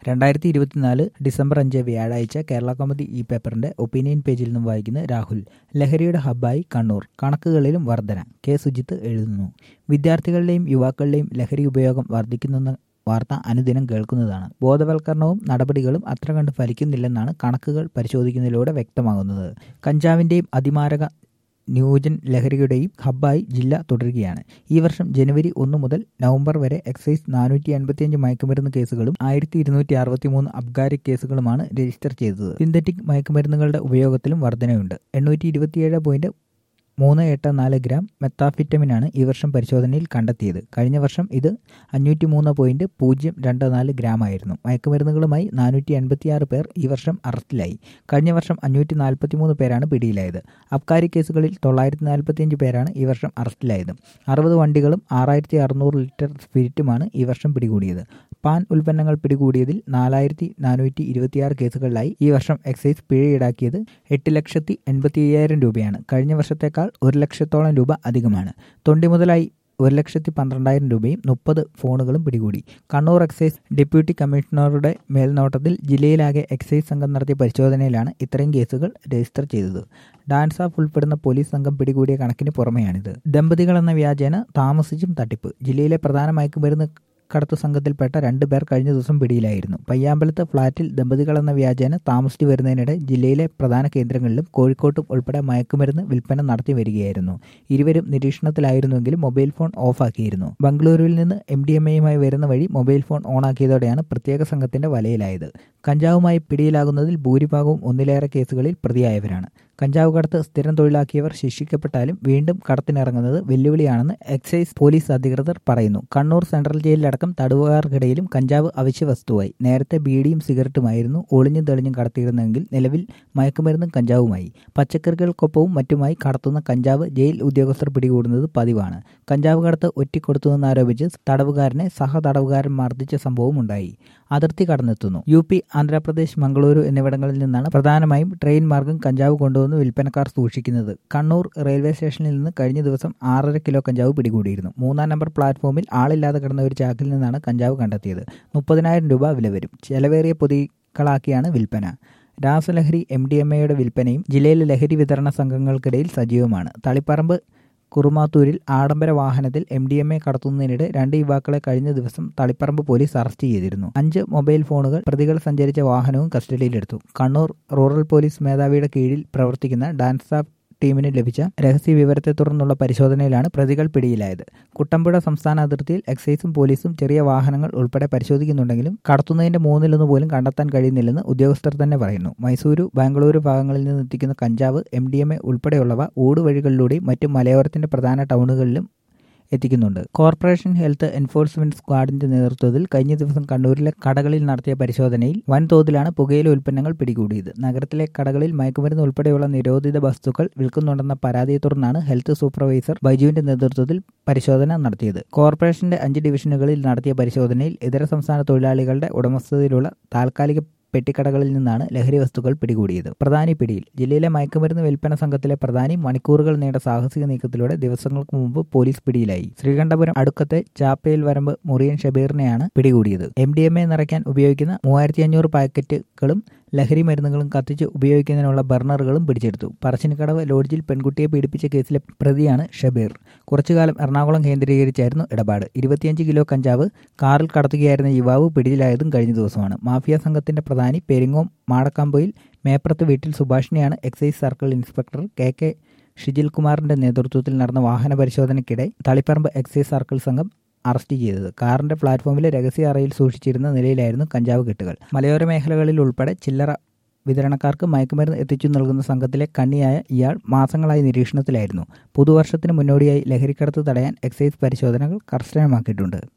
രണ്ടായിരത്തി ഇരുപത്തിനാല് ഡിസംബർ അഞ്ച് വ്യാഴാഴ്ച കേരള കൗമുദി ഈ പേപ്പറിന്റെ ഒപ്പീനിയൻ പേജിൽ നിന്നും വായിക്കുന്ന രാഹുൽ ലഹരിയുടെ ഹബ്ബായി കണ്ണൂർ കണക്കുകളിലും വർധന കെ സുജിത്ത് എഴുതുന്നു വിദ്യാർത്ഥികളുടെയും യുവാക്കളുടെയും ലഹരി ഉപയോഗം വർദ്ധിക്കുന്നെന്ന വാർത്ത അനുദിനം കേൾക്കുന്നതാണ് ബോധവൽക്കരണവും നടപടികളും അത്ര കണ്ട് ഫലിക്കുന്നില്ലെന്നാണ് കണക്കുകൾ പരിശോധിക്കുന്നതിലൂടെ വ്യക്തമാകുന്നത് കഞ്ചാവിന്റെയും അതിമാരക ന്യൂജൻ ലഹരിയുടെയും ഹബ്ബായി ജില്ല തുടരുകയാണ് ഈ വർഷം ജനുവരി ഒന്ന് മുതൽ നവംബർ വരെ എക്സൈസ് നാനൂറ്റി എൺപത്തിയഞ്ച് മയക്കുമരുന്ന് കേസുകളും ആയിരത്തി ഇരുന്നൂറ്റി അറുപത്തിമൂന്ന് അബ്കാരി കേസുകളുമാണ് രജിസ്റ്റർ ചെയ്തത് സിന്തറ്റിക് മയക്കുമരുന്നുകളുടെ ഉപയോഗത്തിലും വർധനയുണ്ട് എണ്ണൂറ്റി ഇരുപത്തിയേഴ് പോയിന്റ് മൂന്ന് എട്ട് നാല് ഗ്രാം മെത്താഫിറ്റമിനാണ് ഈ വർഷം പരിശോധനയിൽ കണ്ടെത്തിയത് കഴിഞ്ഞ വർഷം ഇത് അഞ്ഞൂറ്റി മൂന്ന് പോയിന്റ് പൂജ്യം രണ്ട് നാല് ഗ്രാം ആയിരുന്നു മയക്കുമരുന്നുകളുമായി നാനൂറ്റി എൺപത്തിയാറ് പേർ ഈ വർഷം അറസ്റ്റിലായി കഴിഞ്ഞ വർഷം അഞ്ഞൂറ്റി നാൽപ്പത്തി മൂന്ന് പേരാണ് പിടിയിലായത് അബ്കാരി കേസുകളിൽ തൊള്ളായിരത്തി നാൽപ്പത്തിയഞ്ച് പേരാണ് ഈ വർഷം അറസ്റ്റിലായത് അറുപത് വണ്ടികളും ആറായിരത്തി അറുന്നൂറ് ലിറ്റർ സ്പിരിറ്റുമാണ് ഈ വർഷം പിടികൂടിയത് പാൻ ഉൽപ്പന്നങ്ങൾ പിടികൂടിയതിൽ നാലായിരത്തി നാനൂറ്റി ഇരുപത്തിയാറ് കേസുകളിലായി ഈ വർഷം എക്സൈസ് പിഴ ഈടാക്കിയത് എട്ട് ലക്ഷത്തി എൺപത്തി അയ്യായിരം രൂപയാണ് കഴിഞ്ഞ വർഷത്തേക്കാൾ ഒരു ലക്ഷത്തോളം രൂപ അധികമാണ് തൊണ്ടി മുതലായി ഒരു ലക്ഷത്തി പന്ത്രണ്ടായിരം രൂപയും മുപ്പത് ഫോണുകളും പിടികൂടി കണ്ണൂർ എക്സൈസ് ഡെപ്യൂട്ടി കമ്മീഷണറുടെ മേൽനോട്ടത്തിൽ ജില്ലയിലാകെ എക്സൈസ് സംഘം നടത്തിയ പരിശോധനയിലാണ് ഇത്രയും കേസുകൾ രജിസ്റ്റർ ചെയ്തത് ഡാൻസ് ഓഫ് ഉൾപ്പെടുന്ന പോലീസ് സംഘം പിടികൂടിയ കണക്കിന് പുറമെയാണിത് ദമ്പതികൾ എന്ന വ്യാജേന താമസിച്ചും തട്ടിപ്പ് ജില്ലയിലെ പ്രധാന മയക്കുമരുന്ന് കടത്തു സംഘത്തിൽപ്പെട്ട രണ്ടു പേർ കഴിഞ്ഞ ദിവസം പിടിയിലായിരുന്നു പയ്യാമ്പലത്ത് ഫ്ളാറ്റിൽ ദമ്പതികൾ എന്ന വ്യാജേന താമസിച്ചു വരുന്നതിനിടെ ജില്ലയിലെ പ്രധാന കേന്ദ്രങ്ങളിലും കോഴിക്കോട്ടും ഉൾപ്പെടെ മയക്കുമരുന്ന് വിൽപ്പന നടത്തി വരികയായിരുന്നു ഇരുവരും നിരീക്ഷണത്തിലായിരുന്നുവെങ്കിലും മൊബൈൽ ഫോൺ ഓഫാക്കിയിരുന്നു ബംഗളൂരുവിൽ നിന്ന് എം ഡി എം എയുമായി വരുന്ന വഴി മൊബൈൽ ഫോൺ ഓണാക്കിയതോടെയാണ് പ്രത്യേക സംഘത്തിന്റെ വലയിലായത് കഞ്ചാവുമായി പിടിയിലാകുന്നതിൽ ഭൂരിഭാഗവും ഒന്നിലേറെ കേസുകളിൽ പ്രതിയായവരാണ് കഞ്ചാവ് കടത്ത് സ്ഥിരം തൊഴിലാക്കിയവർ ശിക്ഷിക്കപ്പെട്ടാലും വീണ്ടും കടത്തിനിറങ്ങുന്നത് വെല്ലുവിളിയാണെന്ന് എക്സൈസ് പോലീസ് അധികൃതർ പറയുന്നു കണ്ണൂർ സെൻട്രൽ ജയിലിലടക്കം തടവുകാർക്കിടയിലും കഞ്ചാവ് അവശ്യ വസ്തുവായി നേരത്തെ ബീഡിയും സിഗരറ്റുമായിരുന്നു ഒളിഞ്ഞും തെളിഞ്ഞും കടത്തിയിരുന്നെങ്കിൽ നിലവിൽ മയക്കുമരുന്നും കഞ്ചാവുമായി പച്ചക്കറികൾക്കൊപ്പവും മറ്റുമായി കടത്തുന്ന കഞ്ചാവ് ജയിൽ ഉദ്യോഗസ്ഥർ പിടികൂടുന്നത് പതിവാണ് കഞ്ചാവ് കടത്ത് ഒറ്റിക്കൊടുത്തുവെന്നാരോപിച്ച് തടവുകാരനെ സഹ തടവുകാരൻ മർദ്ദിച്ച സംഭവം ഉണ്ടായി അതിർത്തി കടന്നെത്തുന്നു യു പി ആന്ധ്രാപ്രദേശ് മംഗളൂരു എന്നിവിടങ്ങളിൽ നിന്നാണ് പ്രധാനമായും ട്രെയിൻ മാർഗം കഞ്ചാവ് കൊണ്ടുവന്ന് വിൽപ്പനക്കാർ സൂക്ഷിക്കുന്നത് കണ്ണൂർ റെയിൽവേ സ്റ്റേഷനിൽ നിന്ന് കഴിഞ്ഞ ദിവസം ആറര കിലോ കഞ്ചാവ് പിടികൂടിയിരുന്നു മൂന്നാം നമ്പർ പ്ലാറ്റ്ഫോമിൽ ആളില്ലാതെ കിടന്ന ഒരു ചാക്കിൽ നിന്നാണ് കഞ്ചാവ് കണ്ടെത്തിയത് മുപ്പതിനായിരം രൂപ വില വരും ചെലവേറിയ പൊതികളാക്കിയാണ് വിൽപ്പന രാസലഹരി എം ഡി എം എയുടെ വിൽപ്പനയും ജില്ലയിലെ ലഹരി വിതരണ സംഘങ്ങൾക്കിടയിൽ സജീവമാണ് തളിപ്പറമ്പ് കുറുമാത്തൂരിൽ ആഡംബര വാഹനത്തിൽ എം ഡി എം എ കടത്തുന്നതിനിടെ രണ്ട് യുവാക്കളെ കഴിഞ്ഞ ദിവസം തളിപ്പറമ്പ് പോലീസ് അറസ്റ്റ് ചെയ്തിരുന്നു അഞ്ച് മൊബൈൽ ഫോണുകൾ പ്രതികൾ സഞ്ചരിച്ച വാഹനവും കസ്റ്റഡിയിലെടുത്തു കണ്ണൂർ റൂറൽ പോലീസ് മേധാവിയുടെ കീഴിൽ പ്രവർത്തിക്കുന്ന ഡാൻസ് ആപ്പ് ടീമിന് ലഭിച്ച രഹസ്യ വിവരത്തെ തുടർന്നുള്ള പരിശോധനയിലാണ് പ്രതികൾ പിടിയിലായത് കുട്ടമ്പുഴ സംസ്ഥാന അതിർത്തിയിൽ എക്സൈസും പോലീസും ചെറിയ വാഹനങ്ങൾ ഉൾപ്പെടെ പരിശോധിക്കുന്നുണ്ടെങ്കിലും കടത്തുന്നതിന്റെ മൂന്നിലൊന്ന് പോലും കണ്ടെത്താൻ കഴിയുന്നില്ലെന്ന് ഉദ്യോഗസ്ഥർ തന്നെ പറയുന്നു മൈസൂരു ബാംഗ്ലൂരു ഭാഗങ്ങളിൽ നിന്ന് എത്തിക്കുന്ന കഞ്ചാവ് എം ഡി എം എ ഉൾപ്പെടെയുള്ളവ ഊടുവഴികളിലൂടെയും മറ്റു മലയോരത്തിന്റെ പ്രധാന ടൗണുകളിലും എത്തിക്കുന്നുണ്ട് കോർപ്പറേഷൻ ഹെൽത്ത് എൻഫോഴ്സ്മെന്റ് സ്ക്വാഡിന്റെ നേതൃത്വത്തിൽ കഴിഞ്ഞ ദിവസം കണ്ണൂരിലെ കടകളിൽ നടത്തിയ പരിശോധനയിൽ വൻതോതിലാണ് പുകയില ഉൽപ്പന്നങ്ങൾ പിടികൂടിയത് നഗരത്തിലെ കടകളിൽ മയക്കുമരുന്ന് ഉൾപ്പെടെയുള്ള നിരോധിത വസ്തുക്കൾ വിൽക്കുന്നുണ്ടെന്ന പരാതിയെ തുടർന്നാണ് ഹെൽത്ത് സൂപ്പർവൈസർ ബൈജുവിന്റെ നേതൃത്വത്തിൽ പരിശോധന നടത്തിയത് കോർപ്പറേഷന്റെ അഞ്ച് ഡിവിഷനുകളിൽ നടത്തിയ പരിശോധനയിൽ ഇതര സംസ്ഥാന തൊഴിലാളികളുടെ ഉടമസ്ഥതയിലുള്ള താൽക്കാലിക പെട്ടിക്കടകളിൽ നിന്നാണ് ലഹരി വസ്തുക്കൾ പിടികൂടിയത് പ്രധാനി പിടിയിൽ ജില്ലയിലെ മയക്കുമരുന്ന് വിൽപ്പന സംഘത്തിലെ പ്രധാനി മണിക്കൂറുകൾ നീണ്ട സാഹസിക നീക്കത്തിലൂടെ ദിവസങ്ങൾക്ക് മുമ്പ് പോലീസ് പിടിയിലായി ശ്രീകണ്ഠപുരം അടുക്കത്തെ ചാപ്പയിൽ വരമ്പ് മുറിയൻ ഷബീറിനെയാണ് പിടികൂടിയത് എം ഡി എം എ നിറയ്ക്കാൻ ഉപയോഗിക്കുന്ന മൂവായിരത്തി അഞ്ഞൂറ് പാക്കറ്റുകളും ലഹരി മരുന്നുകളും കത്തിച്ച് ഉപയോഗിക്കുന്നതിനുള്ള ബർണറുകളും പിടിച്ചെടുത്തു പറശ്ശിനിക്കടവ് ലോഡ്ജിൽ പെൺകുട്ടിയെ പീഡിപ്പിച്ച കേസിലെ പ്രതിയാണ് ഷബീർ കുറച്ചുകാലം എറണാകുളം കേന്ദ്രീകരിച്ചായിരുന്നു ഇടപാട് ഇരുപത്തിയഞ്ച് കിലോ കഞ്ചാവ് കാറിൽ കടത്തുകയായിരുന്ന യുവാവ് പിടിയിലായതും കഴിഞ്ഞ ദിവസമാണ് മാഫിയ സംഘത്തിന്റെ പ്രധാനി പെരിങ്ങോം മാടക്കാമ്പൊയിൽ മേപ്പുറത്ത് വീട്ടിൽ സുഭാഷിനെയാണ് excise circle inspector K K Shijil കുമാറിന്റെ നേതൃത്വത്തിൽ നടന്ന വാഹന പരിശോധനയ്ക്കിടെ തളിപ്പറമ്പ് എക്സൈസ് സർക്കിൾ സംഘം അറസ്റ്റ് ചെയ്തത് കാറിന്റെ പ്ലാറ്റ്ഫോമിലെ രഹസ്യ അറയിൽ സൂക്ഷിച്ചിരുന്ന നിലയിലായിരുന്നു കഞ്ചാവ് കെട്ടുകൾ മലയോര മേഖലകളിൽ ഉൾപ്പെടെ ചില്ലറ വിതരണക്കാർക്ക് മയക്കുമരുന്ന് എത്തിച്ചു നൽകുന്ന സംഘത്തിലെ കണ്ണിയായ ഇയാൾ മാസങ്ങളായി നിരീക്ഷണത്തിലായിരുന്നു പുതുവർഷത്തിന് മുന്നോടിയായി ലഹരിക്കടത്ത് തടയാൻ എക്സൈസ് പരിശോധനകൾ കർശനമാക്കിയിട്ടുണ്ട്